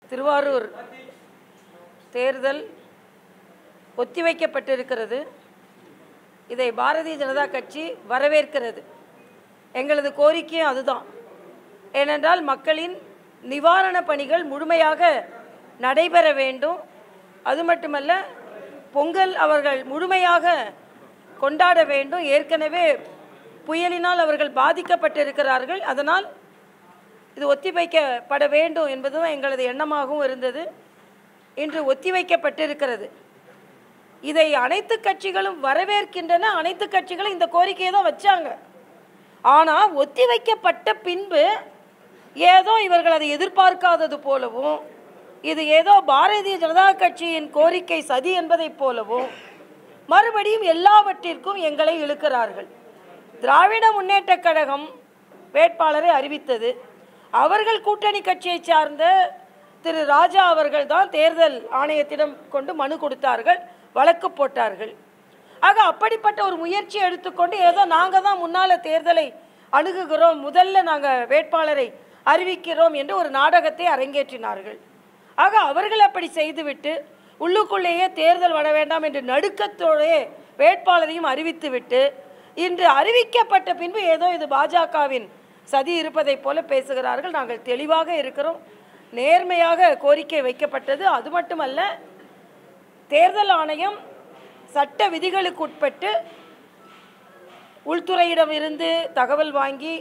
திருவாரூர் தேர்தல் ஒத்திவைக்கப்பட்டிருக்கிறது இதை பாரதிய ஜனதா கட்சி வரவேற்கிறது எங்களது கோரிக்கையும் அதுதான் ஏனென்றால் மக்களின் நிவாரணப் பணிகள் முழுமையாக நடைபெற வேண்டும் அது மட்டுமல்ல பொங்கல் அவர்கள் முழுமையாக கொண்டாட வேண்டும் ஏற்கனவே புயலினால் அவர்கள் பாதிக்கப்பட்டிருக்கிறார்கள் அதனால் இது ஒத்திவைக்கப்பட வேண்டும் என்பதுதான் எங்களது எண்ணமாகவும் இருந்தது இன்று ஒத்திவைக்கப்பட்டிருக்கிறது இதை அனைத்து கட்சிகளும் வரவேற்கின்றன அனைத்து கட்சிகளும் இந்த கோரிக்கையை தான் வச்சாங்க ஆனால் ஒத்திவைக்கப்பட்ட பின்பு ஏதோ இவர்கள் அதை எதிர்பார்க்காதது போலவும் இது ஏதோ பாரதிய ஜனதா கட்சியின் கோரிக்கை சதி என்பதைப் போலவும் மறுபடியும் எல்லாவற்றிற்கும் எங்களை இழுக்கிறார்கள் திராவிட முன்னேற்றக் கழகம் வேட்பாளரை அறிவித்தது அவர்கள் கூட்டணி கட்சியைச் சார்ந்த திரு ராஜா அவர்கள் தான் தேர்தல் ஆணையத்திடம் கொண்டு மனு கொடுத்தார்கள் வழக்கு போட்டார்கள் ஆக அப்படிப்பட்ட ஒரு முயற்சி எடுத்துக்கொண்டு ஏதோ நாங்கள் தான் முன்னால் தேர்தலை அணுகுகிறோம் முதல்ல நாங்கள் வேட்பாளரை அறிவிக்கிறோம் என்று ஒரு நாடகத்தை அரங்கேற்றினார்கள் ஆக அவர்கள் அப்படி செய்துவிட்டு உள்ளுக்குள்ளேயே தேர்தல் வர வேண்டாம் என்று நடுக்கத்தோடே வேட்பாளரையும் அறிவித்துவிட்டு இன்று அறிவிக்கப்பட்ட பின்பு ஏதோ இது பாஜகவின் சதி இருப்பதைப் போல பேசுகிறார்கள் நாங்கள் தெளிவாக இருக்கிறோம் நேர்மையாக கோரிக்கை வைக்கப்பட்டது அது மட்டுமல்ல தேர்தல் ஆணையம் சட்ட விதிகளுக்கு உட்பட்டு உள்துறையிடம் இருந்து தகவல் வாங்கி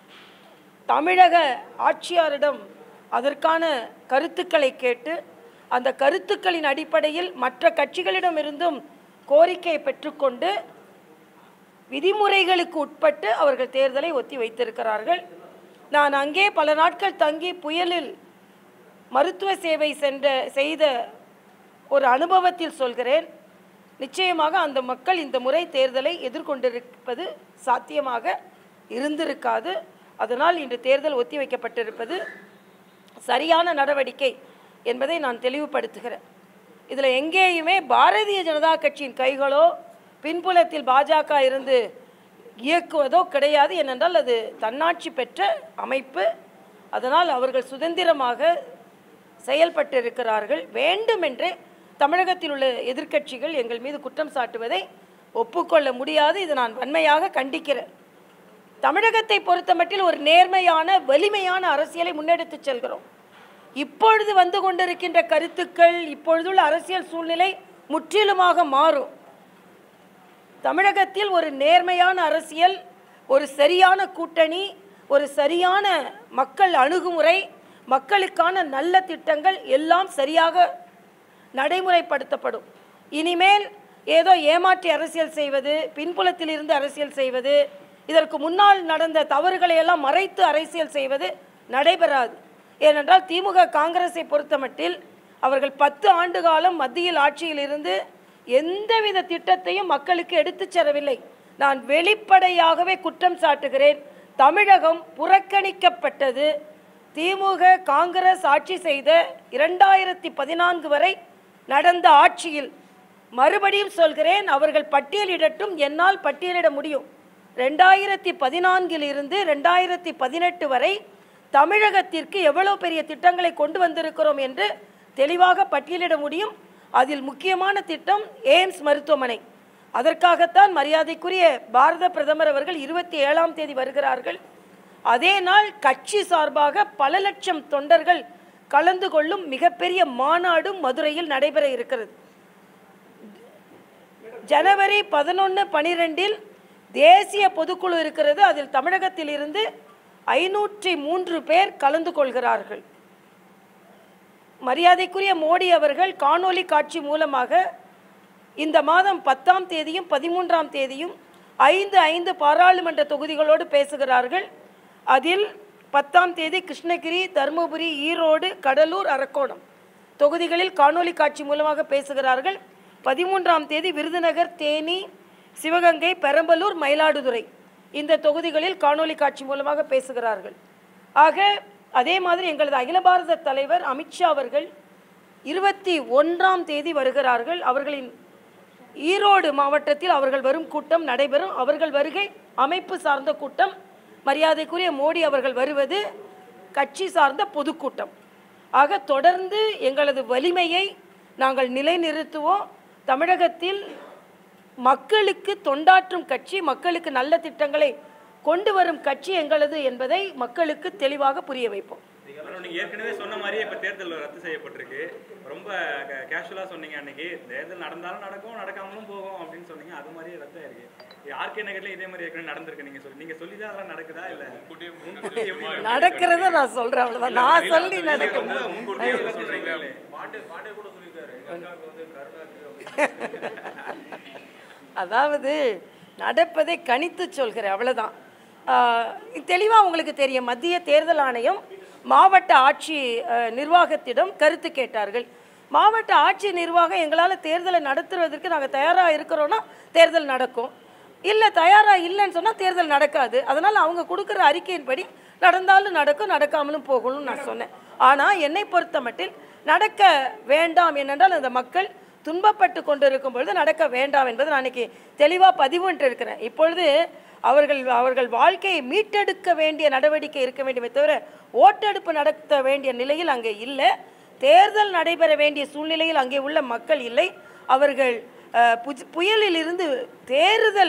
தமிழக ஆட்சியாரிடம் அதற்கான கருத்துக்களை கேட்டு அந்த கருத்துக்களின் அடிப்படையில் மற்ற கட்சிகளிடமிருந்தும் கோரிக்கையை பெற்றுக்கொண்டு விதிமுறைகளுக்கு உட்பட்டு அவர்கள் தேர்தலை ஒத்தி வைத்திருக்கிறார்கள் நான் அங்கே பல நாட்கள் தங்கி புயலில் மருத்துவ சேவை சென்ற செய்த ஒரு அனுபவத்தில் சொல்கிறேன் நிச்சயமாக அந்த மக்கள் இந்த முறை தேர்தலை எதிர்கொண்டிருப்பது சாத்தியமாக இருந்திருக்காது அதனால் இன்று தேர்தல் ஒத்திவைக்கப்பட்டிருப்பது சரியான நடவடிக்கை என்பதை நான் தெளிவுபடுத்துகிறேன் இதில் எங்கேயுமே பாரதிய ஜனதா கட்சியின் கைகளோ பின்புலத்தில் பாஜக இருந்து இயக்குவதோ கிடையாது ஏனென்றால் அது தன்னாட்சி பெற்ற அமைப்பு அதனால் அவர்கள் சுதந்திரமாக செயல்பட்டிருக்கிறார்கள் வேண்டுமென்றே தமிழகத்தில் உள்ள எதிர்க்கட்சிகள் எங்கள் மீது குற்றம் சாட்டுவதை ஒப்புக்கொள்ள முடியாது இது நான் வன்மையாக கண்டிக்கிறேன் தமிழகத்தை பொறுத்தமட்டில் ஒரு நேர்மையான வலிமையான அரசியலை முன்னெடுத்துச் செல்கிறோம் இப்பொழுது வந்து கொண்டிருக்கின்ற கருத்துக்கள் இப்பொழுதுள்ள அரசியல் சூழ்நிலை முற்றிலுமாக மாறும் தமிழகத்தில் ஒரு நேர்மையான அரசியல் ஒரு சரியான கூட்டணி ஒரு சரியான மக்கள் அணுகுமுறை மக்களுக்கான நல்ல திட்டங்கள் எல்லாம் சரியாக நடைமுறைப்படுத்தப்படும் இனிமேல் ஏதோ ஏமாற்றி அரசியல் செய்வது பின்புலத்தில் இருந்து அரசியல் செய்வது இதற்கு முன்னால் நடந்த தவறுகளை எல்லாம் மறைத்து அரசியல் செய்வது நடைபெறாது ஏனென்றால் திமுக காங்கிரஸை பொறுத்தமட்டில் அவர்கள் பத்து ஆண்டு காலம் மத்தியில் ஆட்சியில் இருந்து எந்தவித திட்டத்தையும் மக்களுக்கு எடுத்துச் செல்லவில்லை நான் வெளிப்படையாகவே குற்றம் சாட்டுகிறேன் தமிழகம் புறக்கணிக்கப்பட்டது திமுக காங்கிரஸ் ஆட்சி செய்த இரண்டாயிரத்தி பதினான்கு வரை நடந்த ஆட்சியில் மறுபடியும் சொல்கிறேன் அவர்கள் பட்டியலிடட்டும் என்னால் பட்டியலிட முடியும் ரெண்டாயிரத்தி பதினான்கில் இருந்து ரெண்டாயிரத்தி பதினெட்டு வரை தமிழகத்திற்கு எவ்வளவு பெரிய திட்டங்களை கொண்டு வந்திருக்கிறோம் என்று தெளிவாக பட்டியலிட முடியும் அதில் முக்கியமான திட்டம் எய்ம்ஸ் மருத்துவமனை அதற்காகத்தான் மரியாதைக்குரிய பாரத பிரதமர் அவர்கள் இருபத்தி ஏழாம் தேதி வருகிறார்கள் அதே நாள் கட்சி சார்பாக பல லட்சம் தொண்டர்கள் கலந்து கொள்ளும் மிகப்பெரிய மாநாடும் மதுரையில் நடைபெற இருக்கிறது ஜனவரி பதினொன்று பனிரெண்டில் தேசிய பொதுக்குழு இருக்கிறது அதில் தமிழகத்தில் இருந்து ஐநூற்றி மூன்று பேர் கலந்து கொள்கிறார்கள் மரியாதைக்குரிய மோடி அவர்கள் காணொளி காட்சி மூலமாக இந்த மாதம் பத்தாம் தேதியும் பதிமூன்றாம் தேதியும் ஐந்து ஐந்து பாராளுமன்ற தொகுதிகளோடு பேசுகிறார்கள் அதில் பத்தாம் தேதி கிருஷ்ணகிரி தருமபுரி ஈரோடு கடலூர் அரக்கோணம் தொகுதிகளில் காணொளி காட்சி மூலமாக பேசுகிறார்கள் பதிமூன்றாம் தேதி விருதுநகர் தேனி சிவகங்கை பெரம்பலூர் மயிலாடுதுறை இந்த தொகுதிகளில் காணொளி காட்சி மூலமாக பேசுகிறார்கள் ஆக அதே மாதிரி எங்களது அகில பாரத தலைவர் அமித்ஷா அவர்கள் இருபத்தி ஒன்றாம் தேதி வருகிறார்கள் அவர்களின் ஈரோடு மாவட்டத்தில் அவர்கள் வரும் கூட்டம் நடைபெறும் அவர்கள் வருகை அமைப்பு சார்ந்த கூட்டம் மரியாதைக்குரிய மோடி அவர்கள் வருவது கட்சி சார்ந்த பொதுக்கூட்டம் ஆக தொடர்ந்து எங்களது வலிமையை நாங்கள் நிலைநிறுத்துவோம் தமிழகத்தில் மக்களுக்கு தொண்டாற்றும் கட்சி மக்களுக்கு நல்ல திட்டங்களை கொண்டு வரும் கட்சி எங்களது என்பதை மக்களுக்கு தெளிவாக புரிய வைப்போம் ஆனா நீங்க ஏற்கனவே சொன்ன மாதிரியே இப்ப தேர்தல் ரத்து செய்யப்பட்டிருக்கு ரொம்ப கேஷுவலா சொன்னீங்க அன்னைக்கு தேர்தல் நடந்தாலும் நடக்கும் நடக்காமலும் போகும் அப்படின்னு சொன்னீங்க அது மாதிரியே ரத்து ஆயிருக்கு ஆர்கே நகர்ல இதே மாதிரி ஏற்கனவே நடந்திருக்கு நீங்க சொல்லி நீங்க சொல்லி தான் அதெல்லாம் நடக்குதா இல்ல முன்கூட்டியே எப்படி நடக்கிறத நான் சொல்றேன் அவ்வளவுதான் நான் சொல்லி நடக்கும் ரொம்ப முன்கூட்டியே இவ்வளவு சொல்றீங்களே அதாவது நடப்பதை கணித்து சொல்கிறேன் அவ்வளவுதான் தெளிவாக உங்களுக்கு தெரியும் மத்திய தேர்தல் ஆணையம் மாவட்ட ஆட்சி ஆஹ், நிர்வாகத்திடம் கருத்து கேட்டார்கள் மாவட்ட ஆட்சி நிர்வாகம் எங்களால் தேர்தலை நடத்துவதற்கு நாங்கள் தயாராக இருக்கிறோன்னா தேர்தல் நடக்கும் இல்லை தயாராக இல்லைன்னு சொன்னால் தேர்தல் நடக்காது அதனால் அவங்க கொடுக்குற அறிக்கையின்படி நடந்தாலும் நடக்கும் நடக்காமலும் போகணும்னு நான் சொன்னேன் ஆனால் என்னை பொறுத்த மட்டில் நடக்க வேண்டாம் ஏனென்றால் அந்த மக்கள் துன்பப்பட்டு கொண்டிருக்கும் பொழுது நடக்க வேண்டாம் என்பது நான் இன்னைக்கு தெளிவாக பதிவுன்ட்டு இருக்கிறேன் இப்பொழுது அவர்கள் அவர்கள் வாழ்க்கையை மீட்டெடுக்க வேண்டிய நடவடிக்கை இருக்க வேண்டுமே தவிர ஓட்டெடுப்பு நடத்த வேண்டிய நிலையில் அங்கே இல்லை தேர்தல் நடைபெற வேண்டிய சூழ்நிலையில் அங்கே உள்ள மக்கள் இல்லை அவர்கள் அஹ், புஜ்- புயலிலிருந்து தேறுதல்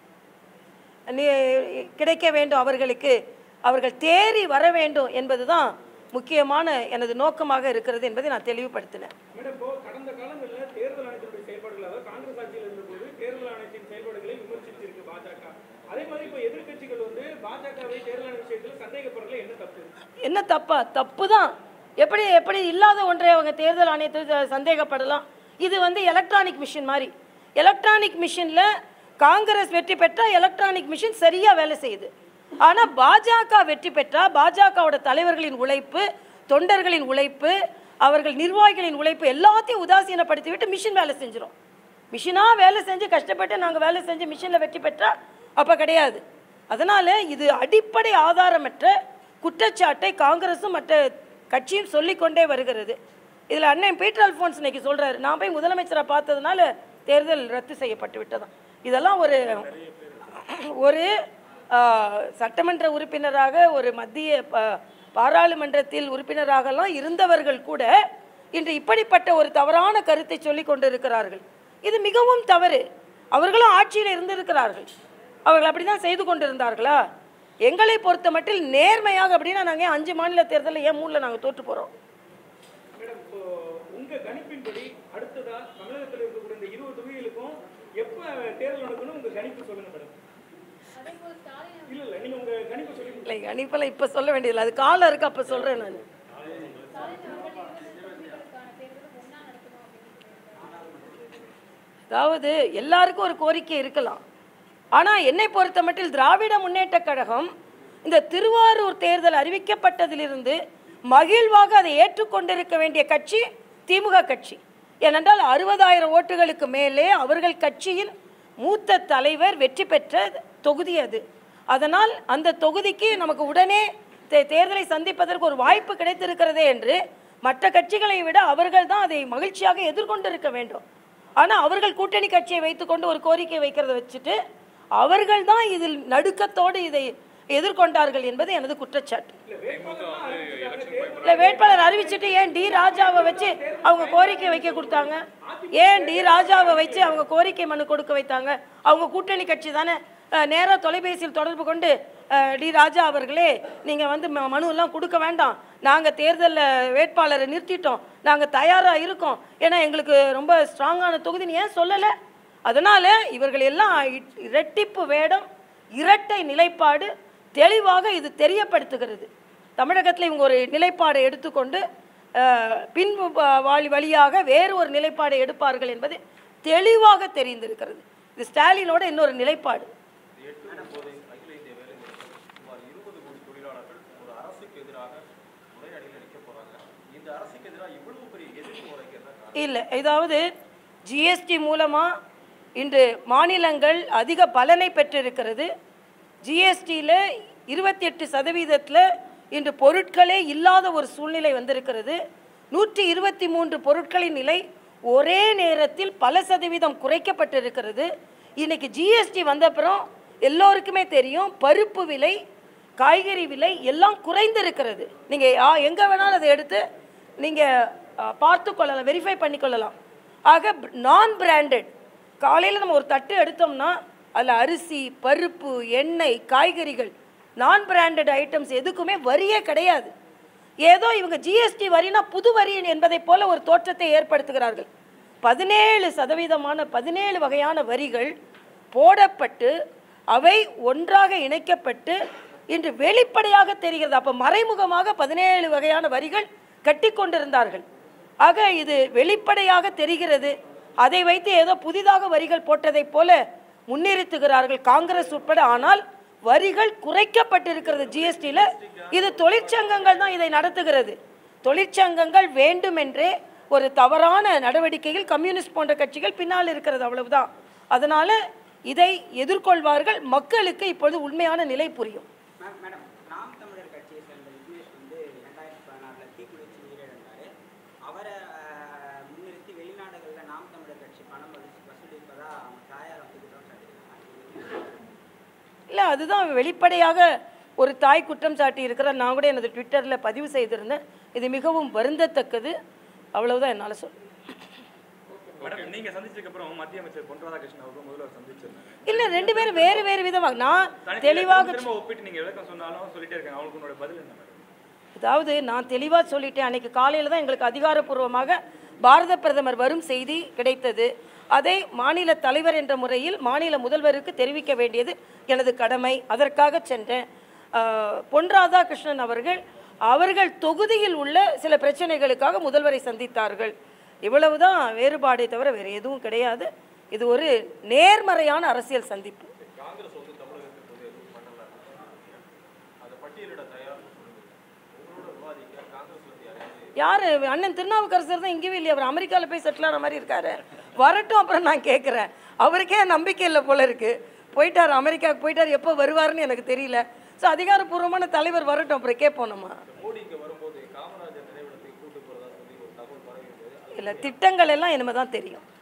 நி- கிடைக்க வேண்டும் அவர்களுக்கு அவர்கள் தேறி வர வேண்டும் என்பதுதான் முக்கியமான எனது நோக்கமாக இருக்கிறது என்பதை நான் தெளிவுபடுத்தினேன் மேடம் இப்போ கடந்த காலங்களில் தேர்தல் ஆணையத்தினுடைய செயல்பாடுகள் அதாவது காங்கிரஸ் ஆட்சியில் இருந்தபோது தேர்தல் ஆணையத்தின் செயல்பாடுகளை விமர்சிச்சிருக்கு பாஜக அதே மாதிரி இப்போ எதிர்க்கட்சிகள் வந்து பாஜகவை தேர்தல் ஆணைய விஷயத்தில் சந்தேகப்படுறதுல என்ன தப்பு என்ன தப்பா தப்பு தான் எப்படி எப்படி இல்லாத ஒன்றை அவங்க தேர்தல் ஆணையத்தில் ச- சந்தேகப்படலாம் இது வந்து எலக்ட்ரானிக் மிஷின் மாதிரி எலக்ட்ரானிக் மிஷினில் காங்கிரஸ் வெற்றி பெற்றால் எலக்ட்ரானிக் மிஷின் சரியாக வேலை செய்யுது ஆனால் பாஜக வெற்றி பெற்றால் பாஜகவோட தலைவர்களின் உழைப்பு தொண்டர்களின் உழைப்பு அவர்கள் நிர்வாகிகளின் உழைப்பு எல்லாத்தையும் உதாசீனப்படுத்தி விட்டு மிஷின் வேலை செஞ்சிடும் மிஷினாக வேலை செஞ்சு கஷ்டப்பட்டு நாங்கள் வேலை செஞ்சு மிஷினில் வெற்றி பெற்றா அப்போ கிடையாது அதனால் இது அடிப்படை ஆதாரமற்ற குற்றச்சாட்டை காங்கிரஸும் மற்ற கட்சியும் சொல்லிக்கொண்டே வருகிறது இதில் அண்ணன் பீட்டர் அல்ஃபோன்ஸ் இன்னைக்கு சொல்கிறாரு நான் போய் முதலமைச்சரை பார்த்ததுனால தேர்தல் ரத்து செய்யப்பட்டு விட்டதாம் இதெல்லாம் ஒரு ஒரு ஆ, சட்டமன்ற உறுப்பினராக ஒரு மத்திய ப- பாராளுமன்றத்தில் உறுப்பினராகலாம் இருந்தவர்கள் கூட இன்று இப்படிப்பட்ட ஒரு தவறான கருத்தை சொல்லி கொண்டிருக்கிறார்கள் இது மிகவும் தவறு அவர்களும் ஆட்சியில் இருந்திருக்கிறார்கள் அவர்கள் அப்படி தான் செய்து கொண்டிருந்தார்களா எங்களை பொறுத்த மட்டில் நேர்மையாக அப்படின்னா நாங்கள் ஏன் அஞ்சு மாநில தேர்தலில் ஏன் மூணில் நாங்கள் தோற்று போகிறோம் மேடம் இப்போ உங்க கணிப்பின்படி அடுத்ததா தமிழகத்தில் இருக்கக்கூடிய இந்த இருபது தொகுதிகளுக்கும் எப்ப தேர்தல் நடக்கணும் உங்க கணிப்பு சொல்லுங்க மேடம் இல்ல இல்ல நீங்க உங்க கணிப்பு சொல்லி இல்லை கணிப்பெல்லாம் இப்போ சொல்ல வேண்டியதில்லை அது காலம் இருக்கு அப்போ சொல்கிறேன் நான் அதாவது எல்லாருக்கும் ஒரு கோரிக்கை இருக்கலாம் ஆனால் என்னை பொறுத்த மட்டில் திராவிட முன்னேற்ற கழகம் இந்த திருவாரூர் தேர்தல் அறிவிக்கப்பட்டதிலிருந்து மகிழ்வாக அதை ஏற்றுக்கொண்டிருக்க வேண்டிய கட்சி திமுக கட்சி ஏனென்றால் அறுபதாயிரம் ஓட்டுகளுக்கு மேலே அவர்கள் கட்சியின் மூத்த தலைவர் வெற்றி பெற்ற தொகுதி அது அதனால் அந்த தொகுதிக்கு நமக்கு உடனே தே- தேர்தலை சந்திப்பதற்கு ஒரு வாய்ப்பு கிடைத்திருக்கிறதே என்று மற்ற கட்சிகளை விட அவர்கள் தான் அதை மகிழ்ச்சியாக எதிர்கொண்டிருக்க வேண்டும் ஆனால் அவர்கள் கூட்டணி கட்சியை வைத்துக்கொண்டு ஒரு கோரிக்கை வைக்கிறத வச்சுட்டு அவர்கள் தான் இதில் நடுக்கத்தோடு இதை எதிர்கொண்டார்கள் என்பது எனது குற்றச்சாட்டு இல்லை வேட்பாளர் அறிவிச்சிட்டு ஏன் டி ராஜாவை வச்சு அவங்க கோரிக்கை வைக்க கொடுத்தாங்க ஏன் டி ராஜாவை வச்சு அவங்க கோரிக்கை மனு கொடுக்க வைத்தாங்க அவங்க கூட்டணி கட்சி தானே நேராக தொலைபேசியில் தொடர்பு கொண்டு அஹ், டி ராஜா அவர்களே நீங்கள் வந்து ம- மனு எல்லாம் கொடுக்க வேண்டாம் நாங்கள் தேர்தலில் வேட்பாளரை நிறுத்திட்டோம் நாங்கள் தயாராக இருக்கோம் ஏன்னா எங்களுக்கு ரொம்ப ஸ்ட்ராங்கான தொகுதின்னு ஏன் சொல்லலை அதனால் இவர்கள் எல்லாம் இ- இரட்டிப்பு வேடம் இரட்டை நிலைப்பாடு தெளிவாக இது தெரியப்படுத்துகிறது தமிழகத்தில் இவங்க ஒரு நிலைப்பாடை எடுத்துக்கொண்டு அஹ், பின் வ- வழி வழியாக வேறு ஒரு நிலைப்பாடை எடுப்பார்கள் என்பது தெளிவாக தெரிந்திருக்கிறது இது ஸ்டாலினோட இன்னொரு நிலைப்பாடு இல்லை இதாவது ஜிஎஸ்டி மூலமாக இன்று மாநிலங்கள் அதிக பலனை பெற்றிருக்கிறது ஜிஎஸ்டியில் இருபத்தி எட்டு சதவீதத்தில் இன்று பொருட்களே இல்லாத ஒரு சூழ்நிலை வந்திருக்கிறது நூற்றி இருபத்தி மூன்று பொருட்களின் நிலை ஒரே நேரத்தில் பல சதவீதம் குறைக்கப்பட்டிருக்கிறது இன்னைக்கு ஜிஎஸ்டி வந்தப்புறம் எல்லோருக்குமே தெரியும் பருப்பு விலை காய்கறி விலை எல்லாம் குறைந்திருக்கிறது நீங்கள் எங்கே வேணாலும் அதை எடுத்து நீங்கள் பார்த்து கொள்ளலாம் வெரிஃபை பண்ணிக்கொள்ளலாம் ஆக நான் பிராண்டட் காலையில் நம்ம ஒரு தட்டு எடுத்தோம்னா அதில் அரிசி பருப்பு எண்ணெய் காய்கறிகள் நான் பிராண்டட் ஐட்டம்ஸ் எதுக்குமே வரியே கிடையாது ஏதோ இவங்க ஜிஎஸ்டி வரினா புது வரி என்பதைப் போல ஒரு தோற்றத்தை ஏற்படுத்துகிறார்கள் பதினேழு சதவீதமான பதினேழு வகையான வரிகள் போடப்பட்டு அவை ஒன்றாக இணைக்கப்பட்டு இன்று வெளிப்படையாக தெரிகிறது அப்போ மறைமுகமாக பதினேழு வகையான வரிகள் கட்டி கொண்டிருந்தார்கள் ஆக இது வெளிப்படையாக தெரிகிறது அதை வைத்து ஏதோ புதிதாக வரிகள் போட்டதைப் போல முன்னிறுத்துகிறார்கள் காங்கிரஸ் உட்பட ஆனால் வரிகள் குறைக்கப்பட்டிருக்கிறது ஜிஎஸ்டியில் இது தொழிற்சங்கங்கள் தான் இதை நடத்துகிறது தொழிற்சங்கங்கள் வேண்டுமென்றே ஒரு தவறான நடவடிக்கையில் கம்யூனிஸ்ட் போன்ற கட்சிகள் பின்னால் இருக்கிறது அவ்வளவுதான் அதனால இதை எதிர்கொள்வார்கள் மக்களுக்கு இப்பொழுது உண்மையான நிலை புரியும் மேம் மேடம் நாம் தமிழர் கட்சியை சேர்ந்த விக்னேஷ் வந்து ரெண்டாயிரத்தி பதினாறில் தீக்குளிச்சு உயிரிழந்தார் அவரை அஹ், முன்னிறுத்தி வெளிநாடுகளில் நாம் தமிழர் கட்சி பணம் வசூ- வசூலிப்பதா அவங்க தாயார் வந்து குற்றம் சாட்டியிருக்காங்க இல்லை அதுதான் வெளிப்படையாக ஒரு தாய் குற்றம் சாட்டி இருக்கிறார் நான் கூட எனது ட்விட்டரில் பதிவு செய்திருந்தேன் இது மிகவும் வருந்தத்தக்கது அவ்வளவுதான் என்னால் சொல்ல மேடம் நீங்க சந்திச்சதுக்கு அப்புறம் மத்திய அமைச்சர் பொன் ராதாகிருஷ்ணன் அவர்கள் முதல்வர் சந்திச்சிருந்தாங்க இல்லை ரெண்டு பேரும் வேறு வேறு விதமாக நான் தனித்தனியா தெளிவாக திரும்ப திரும்ப ஒப்பிட்டு நீங்க விளக்கம் சொன்னாலும் சொல்லிட்டே இருக்காங்க அவங்களுக்கு உங்களோட பதில் என்ன மேடம் அதாவது நான் தெளிவாக சொல்லிட்டேன் அன்னைக்கு காலையில் தான் எங்களுக்கு அதிகாரப்பூர்வமாக பாரத பிரதமர் வரும் செய்தி கிடைத்தது அதை மாநில தலைவர் என்ற முறையில் மாநில முதல்வருக்கு தெரிவிக்க வேண்டியது எனது கடமை அதற்காக சென்றேன் ஆஹ், பொன் ராதாகிருஷ்ணன் அவர்கள் அவர்கள் தொகுதியில் உள்ள சில பிரச்சனைகளுக்காக முதல்வரை சந்தித்தார்கள் இவ்வளவுதான் வேறுபாடே தவிர வேறு எதுவும் கிடையாது இது ஒரு நேர்மறையான அரசியல் சந்திப்பு யார் அண்ணன் திருநாவுக்கரசர் தான் இங்கேயும் இல்லையா அவர் அமெரிக்காவில் போய் செட்டில் ஆன மாதிரி இருக்காரு வரட்டும் அப்புறம் நான் கேட்குறேன் அவருக்கே நம்பிக்கை இல்லை போல இருக்கு போயிட்டார் அமெரிக்காவுக்கு போயிட்டார் எப்போ வருவாருன்னு எனக்கு தெரியல ஸோ அதிகாரப்பூர்வமான தலைவர் வரட்டும் அப்புறம் கேட்போம் நம்ம இல்லை திட்டங்கள் எல்லாம் இனிமே தான் தெரியும்